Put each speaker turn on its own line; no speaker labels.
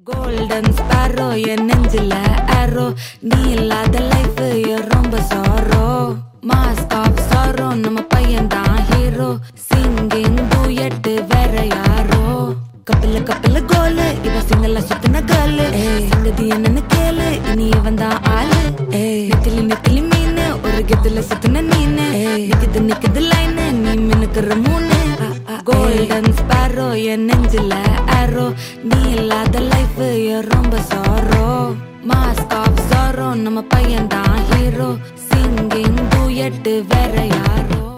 golden sparrow என் நெஞ்சில ஆரோ நீ இல்லாத லைஃப் ரொம்ப சாரோ மாஸ்க் ஆஃப் சாரோ நம்ம பையன் தான் ஹீரோ சிங்கிங் டூயட் வேற யாரோ கப்பல கப்பல கோலு இவ சிங்கல்ல சுத்தின கேளு சங்கதி என்னன்னு கேளு இனி இவன் தான் ஆளு நெத்திலி நெத்திலி மீன் ஒரு கெத்துல சுத்தின நீனு நிக்குது நிக்குது லைன் நீ மினுக்குற மூணு கோல்டன் ஸ்பாரோ என் நெஞ்சில ஆரோ நீ இல்லாத லைஃப் ரொம்ப சாரோ மாஸ்க் ஆஃப் சாரோ நம்ம பையன் தான் ஹீரோ சிங்கிங் டூயட் வேற யாரோ